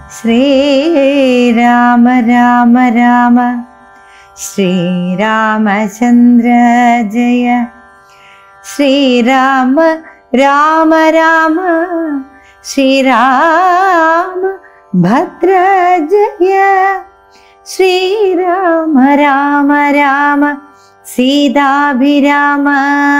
ശ്രീരാമ രാമ രാമ ശ്രീരാമചന്ദ്ര ജയ ശ്രീരാമ രാമ രാമ ശ്രീരാമ ഭദ്ര ജയ ശ്രീരാമ രാമ രാമ സീതാഭിരാമ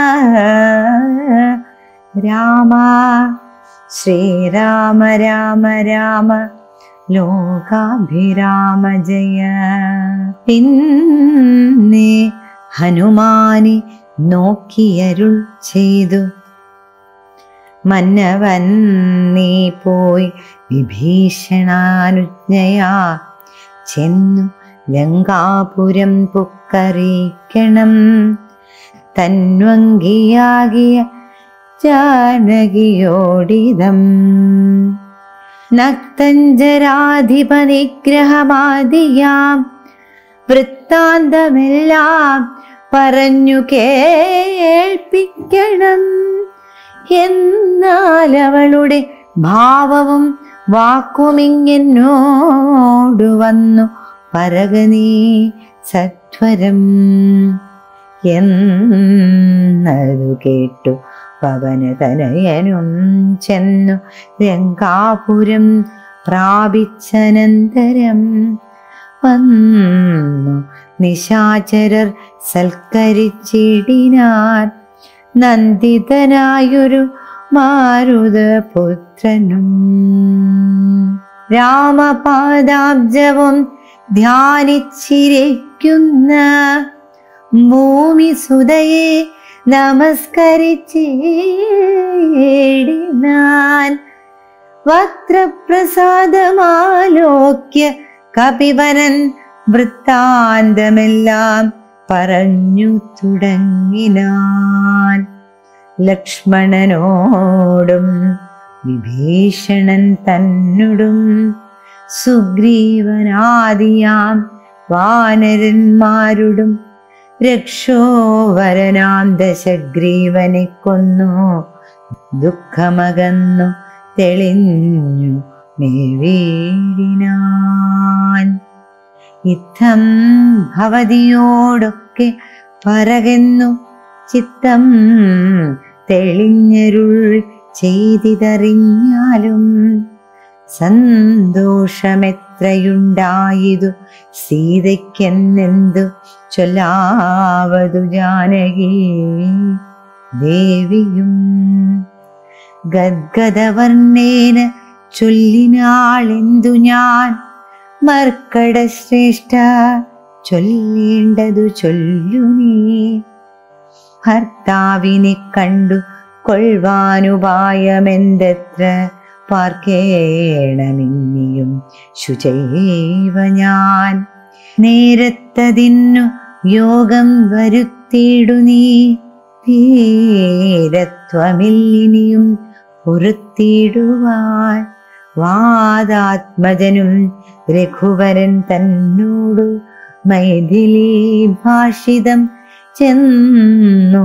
രാമ ശ്രീരാമ രാമ രാമ ലോകാഭിരാമ ജയ പിന്നെ ഹനുമാനെ നോക്കിയരുൾ ചെയ്തു മന്നവൻ നീ പോയി വിഭീഷണാനുജ്ഞയാ ചെന്നു ലങ്കാപുരം പുക്കറിയിക്കണം തന്വങ്കിയാകിയ ജാനകിയോടിതം നക്തഞ്ചരാധിപനിഗ്രഹമാദിയാം വൃത്താന്തമെല്ലാം പറഞ്ഞു കേൾപ്പിക്കണം എന്നാൽ അവളുടെ ഭാവവും വാക്കുമിങ്ങെന്നോടു വന്നു പറകനീ സത്വരം എന്നതു കേട്ടു പവനതനയനും ചെന്നു രംഗാപുരം പ്രാപിച്ചനന്തരം വന്നു നിശാചരർ സൽക്കരിച്ചിടിനാർ നന്ദിതനായൊരു മാരുതപുത്രനും രാമപാദാബ്ജവും ധ്യാനിച്ചിരിക്കുന്ന ഭൂമി സുതയെ നമസ്കരിച്ചിടിനാൻ വക്രപ്രസാദമാലോക്യ കപിവരൻ വൃത്താന്തമെല്ലാം പറഞ്ഞു തുടങ്ങിനാൻ ലക്ഷ്മണനോടും വിഭീഷണൻ തന്നോടും സുഗ്രീവനാദിയാം വാനരന്മാരോടും രക്ഷോവരനാം ദശഗ്രീവനെ കൊന്നു ദുഃഖമകന്നു തെളിഞ്ഞു മേവീടിനാൻ ഇത്തം ഭവതിയോടൊക്കെ പറകെന്നു ചിത്തം തെളിഞ്ഞരുൾ ചെയ്തിതറിഞ്ഞാലും സന്തോഷമെത്രയുണ്ടായതു സീതയ്ക്കെന്നെന്തു ചൊല്ലാവതു ജാനകി ദേവിയും ഗദ്ഗദവർണ്ണേന ചൊല്ലിനാളെന്തു ഞാൻ മർക്കട ശ്രേഷ്ഠ ചൊല്ലേണ്ടതു ചൊല്ലു നീ ഭർത്താവിനെ കണ്ടു കൊൾവാനുപായമെന്തെത്ര പാർക്കേണമിന്നിയും ശുചൈവ ഞാൻ നേരത്തതിന്നു യോഗം വരുത്തിയിടു നീ ധീരത്വമില്ലിനിയും പൊറുത്തിടുവാൻ വാദാത്മജനും രഘുവരൻ തന്നോടു മൈഥിലി ഭാഷിതം ചെന്നു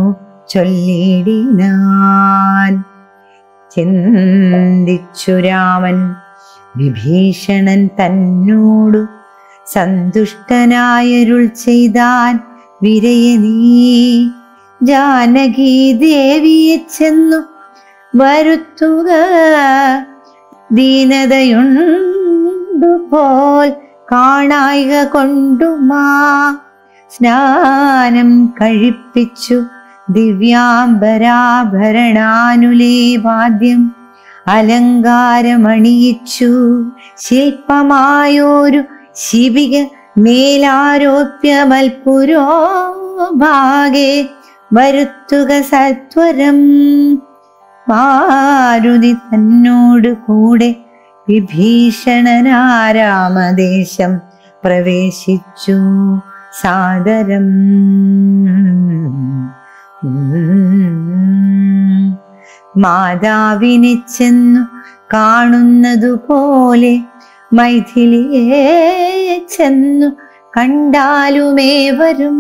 ചൊല്ലിടിനാൻ ചിന്തിച്ചു രാമൻ വിഭീഷണൻ തന്നോടു സന്തുഷ്ടനായരുൾ ചെയ്താൻ വിരയ നീ ജാനകി ദേവിയെ ചെന്നു വരുത്തുക ദീനതയുണ്ടു പോൽ കാണായിക കൊണ്ടുമാ സ്നാനം കഴിപ്പിച്ചു ദിവ്യാംബരാഭരണാനുലേവാദ്യം അലങ്കാരമണിയിച്ചു ശില്പമായോരു ശിവിക മേലാരോപ്യ മൽപുരോ ഭാഗെ വരുത്തുക സത്വരം മാരുതി തന്നോട് കൂടെ വിഭീഷണനാരാമദേശം പ്രവേശിച്ചു സാദരം മാതാവിനെ ചെന്നു കാണുന്നതുപോലെ മൈഥിലിയെ ചെന്നു കണ്ടാലുമേവരും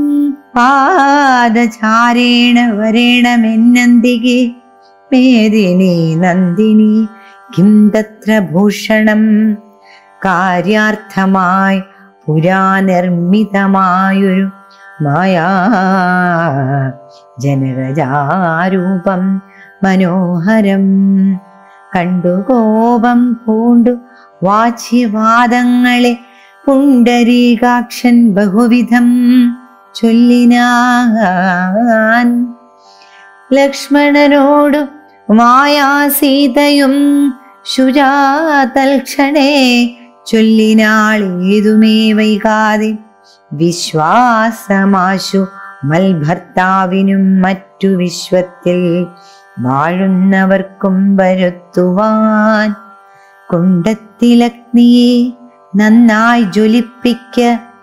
പാദചാരേണ വരേണമെന്നന്തികെ മേദിനി നന്ദിനി കിം തത്ര ഭൂഷണം കാര്യാർത്ഥമായി പുരാനിർമ്മിതമായൊരു മായാ ജനകജാരൂപം മനോഹരം കണ്ടു കോപം പൂണ്ടു വാച്യവാദങ്ങളെ പുണ്ടരീകാക്ഷൻ ബഹുവിധം ചൊല്ലിനാൻ ലക്ഷ്മണനോടു മായാസീതയും ശുചാതൽക്ഷണേ ചൊല്ലിനാളേതുമേ വൈകാതെ വിശ്വാസമാശു മൽഭർത്താവിനും മറ്റു വിശ്വത്തിൽ വാഴുന്നവർക്കും വരുത്തുവാൻ കുണ്ടത്തിലഗ്നിയെ നന്നായി ജ്വലിപ്പിക്ക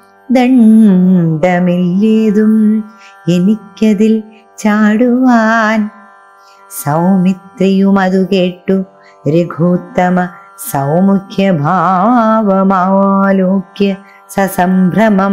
ദണ്ഡമില്ലേതും എനിക്കതിൽ ചാടുവാൻ സൗമിത്രിയും അതു കേട്ടു രഘുത്തമ സൗമുഖ്യ ഭാവമാലോക്യ സസംഭ്രമം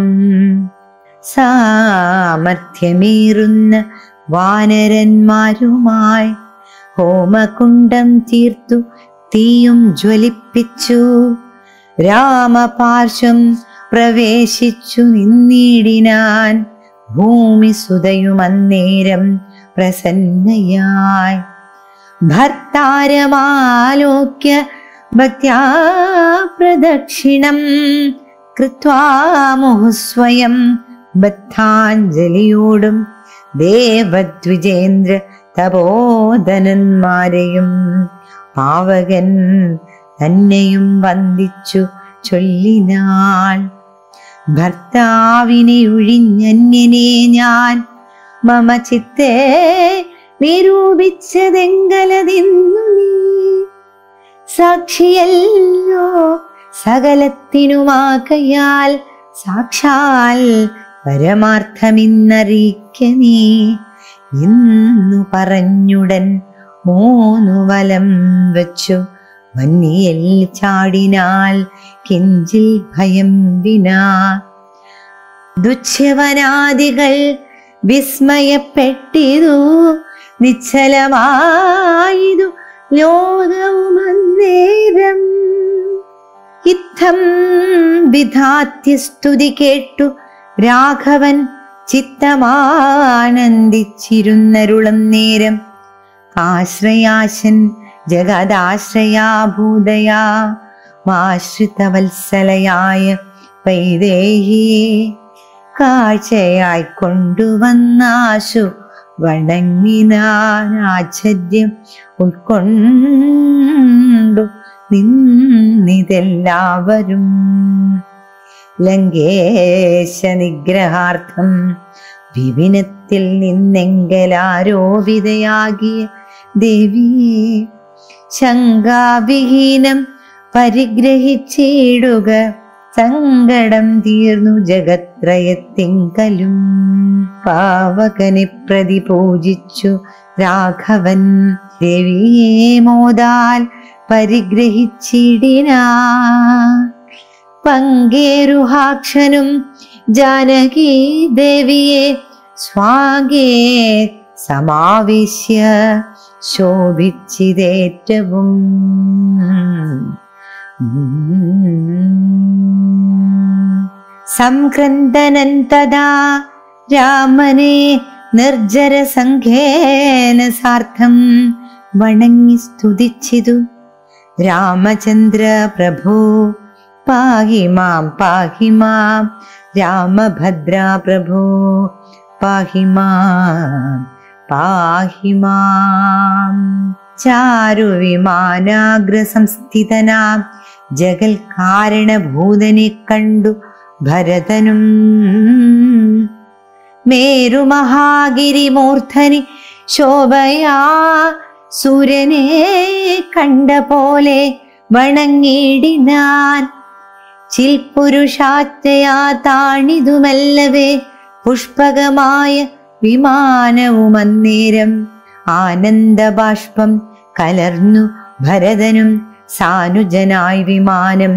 സാമർഥ്യമേറുന്ന വാനരന്മാരുമായി ഹോമകുണ്ടം തീർത്തു തീയും ജ്വലിപ്പിച്ചു രാമപാർശ്വം പ്രവേശിച്ചു നിന്നിടിനാൻ ഭൂമി സുതയുമന്നേരം പ്രസന്നയായി ഭർത്താരമാലോക്യ ഭക്ത്യാ പ്രദക്ഷിണം കൃത്വാ മുഹുസ്വയം ബദ്ധാഞ്ജലിയോടും ദേവദ്വിജേന്ദ്ര തപോധനന്മാരെയും പാവകൻ തന്നെയും വന്ദിച്ചു ചൊല്ലിനാൾ ഭർത്താവിനെ ഒഴിഞ്ഞന്യനെ ഞാൻ മമ ചിത്തേ നിരൂപിച്ചതെങ്കലതിന്നു നീ സാക്ഷിയല്ലോ സകലത്തിനുമാകയാൽ സാക്ഷാൽ പരമാർത്ഥമിന്നറിയിക്ക നീ എന്നു പറഞ്ഞുടൻ മൂന്നു വലം വച്ചു മന്നിയിൽ ചാടിനാൾ കിഞ്ചിൽ ഭയം വിനാ ദുച്ഛവനാദികൾ വിസ്മയപ്പെട്ടിതു നിശ്ചലമായതു ലോകവുമന്നേരം ഇത്തം വിധാത്യസ്തുതി കേട്ടു രാഘവൻ ചിത്തമാനന്ദിച്ചിരുന്നരുളം നേരം ആശ്രയാശൻ ജഗദാശ്രയാഭൂതയാ മാശ്രിതവത്സലയായ വൈദേഹിയെ കാഴ്ചയായി കൊണ്ടുവന്നാശു വണങ്ങിനാൻ ആശ്ചര്യം ഉൾക്കൊണ്ടു നിന്നിതെല്ലാവരും ലങ്കേശ നിഗ്രഹാർത്ഥം വിപിനത്തിൽ നിന്നെങ്കലാരോപിതയാകിയ ദേവിയെ ശങ്കാവിഹീനം പരിഗ്രഹിച്ചിടുക സങ്കടം തീർന്നു ജഗത്രയത്തിങ്കലും പാവകനെ പ്രതി പൂജിച്ചു രാഘവൻ ദേവിയെ മോദാൽ പരിഗ്രഹിച്ചിടിനാ പങ്കേരുഹാക്ഷനും ജാനകി ദേവിയെ സ്വാഗേ സമാവിശ്യ ശോഭിച്ചിതേറ്റവും സംക്രന്ദനൻ തഥാ രാമനെ നിർജര സംഘേന സാർത്ഥം വണങ്ങി സ്തുതിച്ചിതു രാമചന്ദ്ര പ്രഭു പാഹി മാം പാഹി മാം രാമഭദ്ര പ്രഭു പാഹി മാം പാഹി മാം ചാരുവിമാനാഗ്രസംസ്ഥിതനാം ജഗൽ കാരണഭൂതനെ കണ്ടു ഭരതനും മേരുമഹാഗിരിമൂർധനി ശോഭയാ സൂര്യനെ കണ്ട പോലെ വണങ്ങിടിനാൻ ചിൽപുരുഷാറ്റയാ താണിതുമല്ലവേ പുഷ്പകമായ വിമാനവുമന്നേരം ആനന്ദബാഷ്പം കലർന്നു ഭരതനും സാനുജനായി വിമാനം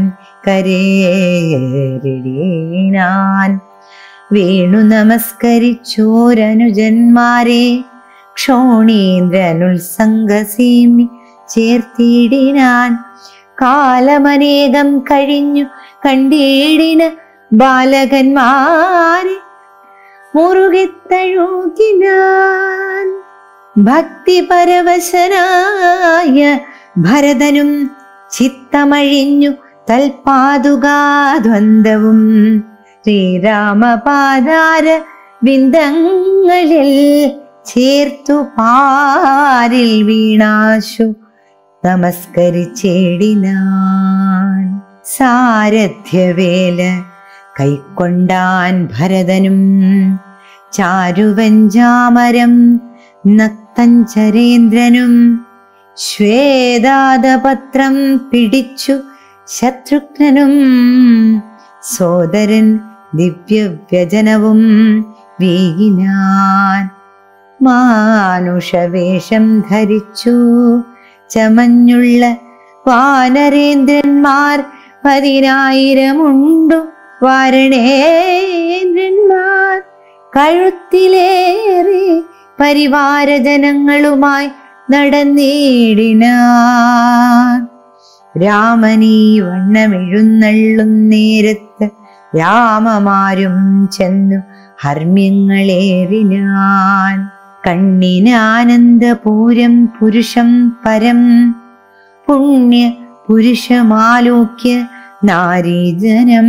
കരേറിടാൻ വീണു നമസ്കരിച്ചോരനുജന്മാരെ ക്ഷോണീന്ദ്രനുത്സംഗസീമി ചേർത്തിടിനാൻ കാലമനേകം കഴിഞ്ഞു കണ്ടീടിന ബാലകന്മാരെ മുറുകെ തഴുകിനാൻ ഭക്തിപരവശനായ ഭരതനും ചിത്തമഴിഞ്ഞു തൽപാതുകാദ്വന്ദ്വവും ശ്രീരാമപാദാര ബിന്ദങ്ങളിൽ ചേർത്തു പാരിൽ വീണാശു നമസ്കരിച്ചേടിനാൻ സാരഥ്യവേല കൈക്കൊണ്ടാൻ ഭരതനും ചാരുവഞ്ചാമരം നക്തഞ്ചരേന്ദ്രനും ശ്വേതാദപത്രം പിടിച്ചു ശത്രുഘ്നനും സോദരൻ ദിവ്യവ്യജനവും വീകിനാൻ മാനുഷവേഷം ധരിച്ചു ചമഞ്ഞുള്ള വാനരേന്ദ്രന്മാർ പതിനായിരമുണ്ടു വാരണേന്ദ്രന്മാർ കഴുത്തിലേറെ പരിവാരജനങ്ങളുമായി നടന്നിടിനാൻ രാമനീ വണ്ണമെഴുന്നള്ളും നേരത്ത് രാമമാരും ചെന്നു ഹർമ്മ്യങ്ങളേറിനാൻ കണ്ണിനാനന്ദപൂരം പുരുഷം പരം പുണ്യ പുരുഷമാലോക്യ നാരീജനം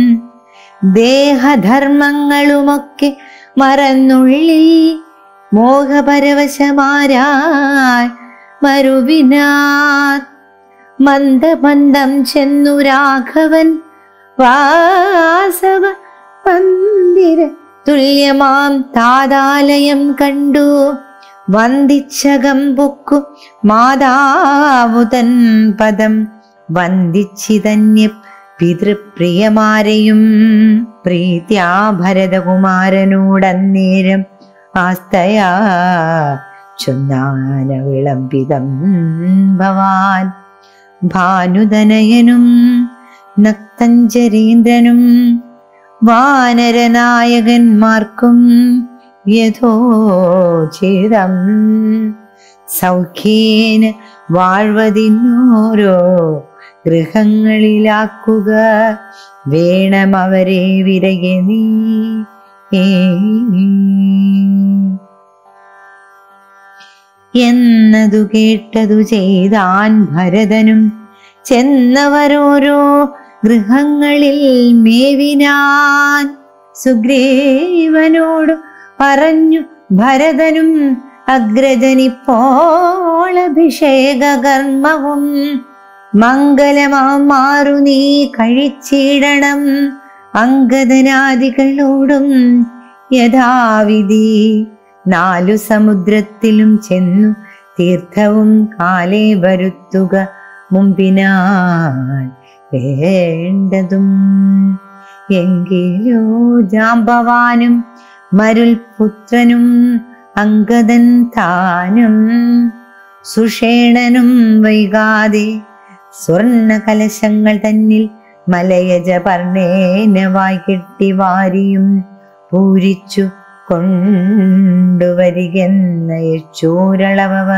ദേഹധർമ്മങ്ങളുമൊക്കെ മറന്നുള്ളിൽ മോഹപരവശമാരാൻ മരുവിനാർ മന്ദമന്ദം ചെന്നു രാഘവൻ വാസവ മന്ദിര തുല്യമാം താതാലയം കണ്ടു വന്ദിച്ചകം പൊക്കു മാതാവുതൻ പദം വന്ദിച്ചിതന്യ പിതൃപ്രിയമാരെയും പ്രീത്യാ ഭരതകുമാരനോടന്നേരം ആസ്തയാ ചൊന്നാന വിളംബിതം ഭവാൻ ഭാനുതനയനും നക്തഞ്ചരീന്ദ്രനും വാനരനായകന്മാർക്കും യഥോചിതം സൗഖ്യേന വാഴ്വതിന്നോരോ ഗൃഹങ്ങളിലാക്കുക വേണമവരെ വിരകെ നീ എന്നതു കേട്ടതു ചെയ്താൻ ഭരതനും ചെന്നവരോരോ ഗൃഹങ്ങളിൽ മേവിനാൻ സുഗ്രീവനോട് പറഞ്ഞു ഭരതനും അഗ്രജനിപ്പോൾ അഭിഷേക കർമ്മവും മംഗലമാം മാറു നീ കഴിച്ചിടണം അങ്കദനാദികളോടും യഥാവിധി നാലു സമുദ്രത്തിലും ചെന്നു തീർത്ഥവും കാലേ വരുത്തുക മുമ്പിനാൽ വേണ്ടതും എങ്കിലോ ജാമ്പവാനും മരുൽ പുത്രനും അങ്കദൻ താനും സുഷേണനും വൈകാതെ സ്വർണ്ണ കലശങ്ങൾ തന്നിൽ മലയജ പർണേനവായി കെട്ടി വാരിയും പൂരിച്ചു കൊണ്ടുവരികെന്ന യച്ചൂരളവർ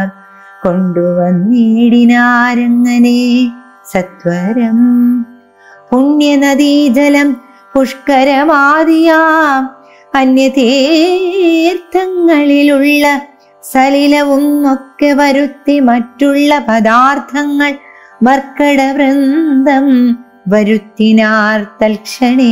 കൊണ്ടുവന്നിടിനാരങ്ങനെ സത്വരം പുണ്യനദീജലം പുഷ്കരമാദിയാം അന്യതീർത്ഥങ്ങളിലുള്ള സലിലവും ഒക്കെ വരുത്തി മറ്റുള്ള പദാർത്ഥങ്ങൾ മർക്കടവൃന്ദം വരുത്തിനാർ തൽക്ഷണേ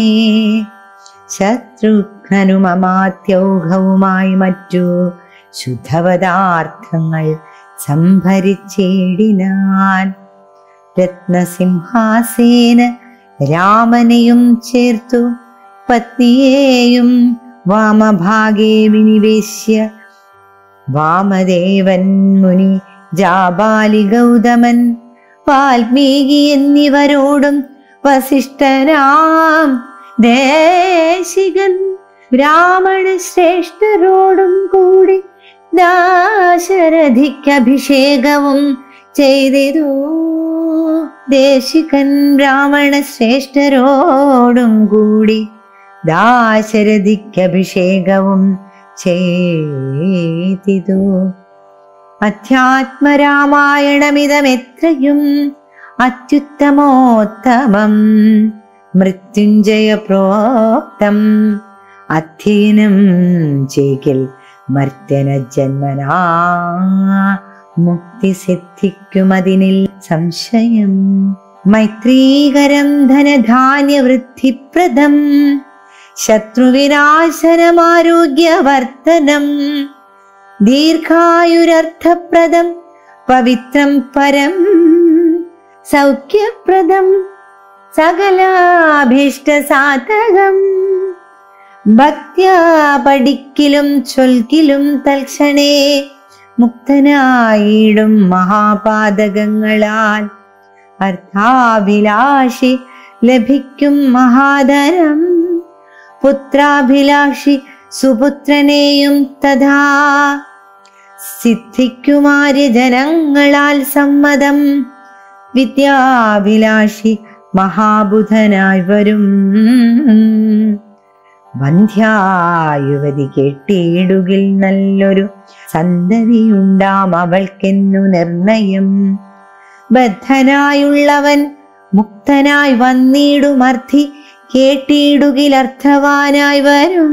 ശത്രുഘ്നനുമമാത്യൗഘവുമായി മറ്റു ശുദ്ധപദാർത്ഥങ്ങൾ സംഭരിച്ചിടിനാൻ രത്നസിംഹാസേന രാമനെയും ചേർത്തു പത്നിയെയും വാമഭാഗേ വിനിവേശ്യ വാമദേവൻ മുനി ജാബാലി ഗൗതമൻ വാൽമീകി എന്നിവരോടും വസിഷ്ഠനാം ദേശികൻ ബ്രാഹ്മണ ശ്രേഷ്ഠരോടും കൂടി ദാശരഥിക്ക് അഭിഷേകവും ചെയ്തിരു ദേശികൻ ബ്രാഹ്മണ ശ്രേഷ്ഠരോടും കൂടി ദാശരഥിക്ക് അഭിഷേകവും ചെയ്തിതു അധ്യാത്മരാമായണമിതമെത്രയും അത്യുത്തമോത്തമം മൃത്യുഞ്ജയ പ്രോക്തം അധ്യയനം ചെയ്കിൽ മർത്യന ജന്മനാ മുക്തി സിദ്ധിക്കുമതിനിൽ സംശയം മൈത്രീകരം ധനധാന്യവൃദ്ധിപ്രദം ശത്രുവിനാശനമാരോഗ്യവർദ്ധനം ദീർഘായുരർത്ഥപ്രദം പവിത്രം പരം സൗഖ്യപ്രദം സകലാഭീഷ്ടസാധകം ഭക്ത്യാ പഠിക്കിലും ചൊൽക്കിലും തൽക്ഷണേ മുക്തനായിടും മഹാപാതകങ്ങളാൽ അർത്ഥാഭിലാഷി ലഭിക്കും മഹാധരം പുത്രാഭിലാഷി സുപുത്രനെയും തഥാ സിദ്ധിക്കുമാര്യ ജനങ്ങളാൽ സമ്മതം വിദ്യാഭിലാഷി മഹാബുധനായി വരും വന്ധ്യായുവതി കെട്ടിയിടുകിൽ നല്ലൊരു സന്തതിയുണ്ടാം അവൾക്കെന്നു നിർണയം ബദ്ധനായുള്ളവൻ മുക്തനായി വന്നിടുമർത്ഥി കേട്ടിടുകിൽ അർത്ഥവാനായി വരും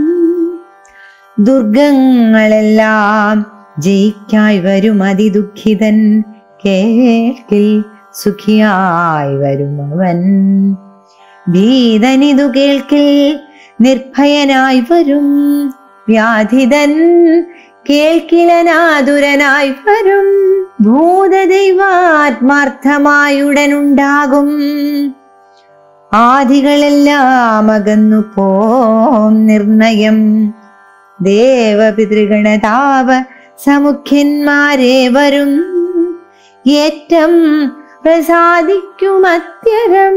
ദുർഗങ്ങളെല്ലാം ജയിക്കായി വരും അതിദുഃഖിതൻ കേൾക്കിൽ സുഖിയായി വരും അവൻ ഭീതനിതു കേൾക്കിൽ നിർഭയനായി വരും വ്യാധിതൻ കേൾക്കിലനാതുരനായി വരും ഭൂതദൈവാത്മാർത്ഥമായുടനുണ്ടാകും ആദികളെല്ലാം അകന്നു പോം നിർണയം ദേവപിതൃഗണതാവ സമുഖ്യന്മാരെ വരും ഏറ്റം പ്രസാദിക്കുമത്യരം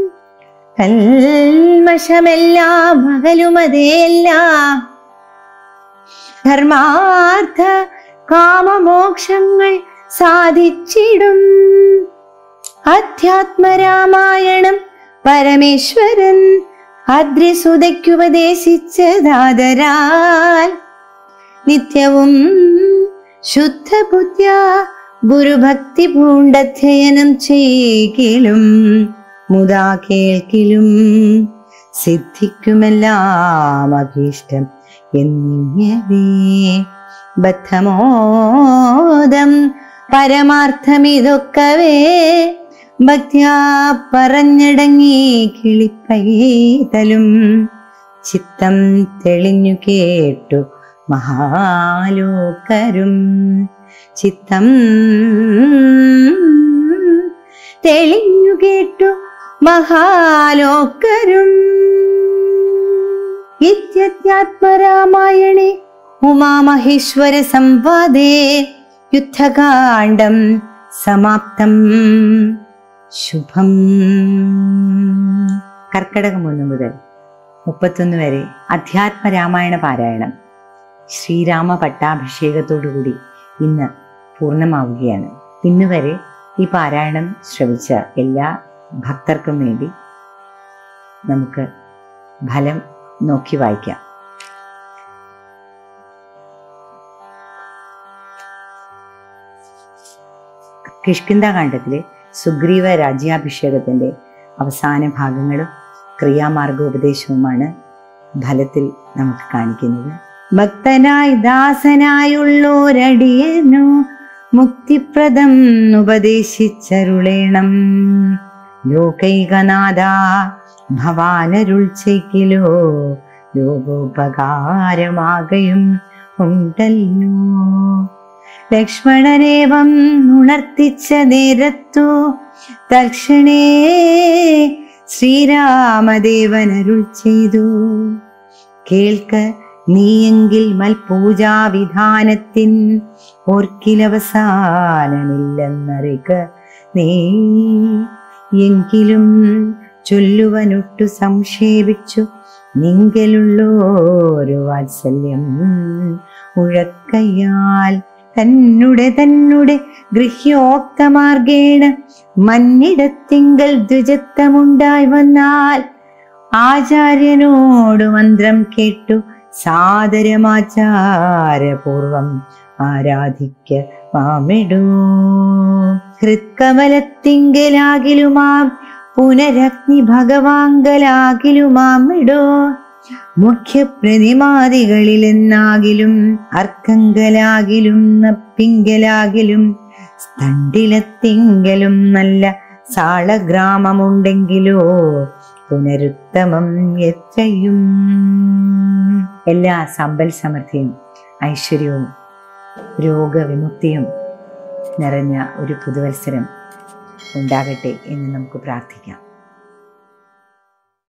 കൽമഷമെല്ലാം അകലുമതേല്ലാം ധർമാർത്ഥ കാമമോക്ഷങ്ങൾ സാധിച്ചിടും അധ്യാത്മരാമായണം പരമേശ്വരൻ അദ്രിസുതയ്ക്കുപദേശിച്ചതാദരാൽ നിത്യവും ശുദ്ധബുദ്ധ്യ ഗുരുഭക്തി പൂണ്ടധ്യയനം ചെയ്കിലും മുതാ കേൾക്കിലും സിദ്ധിക്കുമെല്ലാം അഭീഷ്ടം എന്നിങ്ങവേ ബദ്ധമോദം പരമാർത്ഥമിതൊക്കവേ ഭക്ത്യാ പറഞ്ഞടങ്ങി കിളിപ്പൈതലും ചിത്തം തെളിഞ്ഞു കേട്ടു മഹാലോകരും ചിത്തം തെളിഞ്ഞു കേട്ടു മഹാലോകരും ഇത്യത്യാത്മരാമായണേ ഉമാമഹേശ്വര സംവാദേ യുദ്ധകാണ്ഡം സമാപ്തം ശുഭം കർക്കടകം ഒന്ന് മുതൽ മുപ്പത്തൊന്ന് വരെ അധ്യാത്മ രാമായണ പാരായണം ശ്രീരാമ പട്ടാഭിഷേകത്തോടുകൂടി ഇന്ന് പൂർണ്ണമാവുകയാണ് ഇന്നുവരെ ഈ പാരായണം ശ്രവിച്ച എല്ലാ ഭക്തർക്കും വേണ്ടി നമുക്ക് ഫലം നോക്കി വായിക്കാം കിഷ്കിന്താകാന്ഡത്തിലെ സുഗ്രീവ രാജ്യാഭിഷേകത്തിന്റെ അവസാന ഭാഗങ്ങളും ക്രിയാമാർഗോപദേശവുമാണ് ഫലത്തിൽ നമുക്ക് കാണിക്കുന്നത് ഭക്തനായി ദാസനായുള്ളോരടിയനു മുക്തിപ്രദം ഉപദേശിച്ചരുളേണം ലോകൈകനാഥ ഭവാനരുൾ ചെയ്ക്കിലോ ലോകോപകാരമാകയും ഉണ്ടല്ലോ ലക്ഷ്മണനേവം ഉണർത്തിച്ച നേരത്തു തൽക്ഷണേ ശ്രീരാമദേവനരുൾ ചെയ്തു കേൾക്ക നീയെങ്കിൽ മൽപൂജാവിധാനത്തിൻ ഓർക്കിലവസാനമില്ലെന്നറിക നീ എങ്കിലും ചൊല്ലുവനൊട്ടു സംക്ഷേപിച്ചു നിങ്കലുള്ളോരു വാത്സല്യം ഉഴക്കയാൽ തന്നുടെ തന്നുടെ ഗൃഹ്യോക്തമാർഗേണ മന്നിടത്തിങ്കൽ ദ്വിജത്വമുണ്ടായി വന്നാൽ ആചാര്യനോട് മന്ത്രം കേട്ടു സാദരമാചാരപൂർവം ആരാധിക്ക മാമിടൂ ഹൃത്കമലത്തിങ്കലാകിലുമാം പുനരഗ്നി ഭഗവാങ്കലാകിലുമാം ഇടോ മുഖ്യപ്രതിമാദികളിലെന്നാകിലും അർക്കങ്കലാകിലും നപ്പിങ്കലാകിലും സ്തണ്ടിലത്തിങ്കലും നല്ല സാളഗ്രാമമുണ്ടെങ്കിലോ പുനരുത്തമം എത്രയും എല്ലാ സമ്പൽ സമൃദ്ധിയും ഐശ്വര്യവും രോഗവിമുക്തിയും നിറഞ്ഞ ഒരു പുതുവത്സരം ഉണ്ടാകട്ടെ എന്ന് നമുക്ക് പ്രാർത്ഥിക്കാം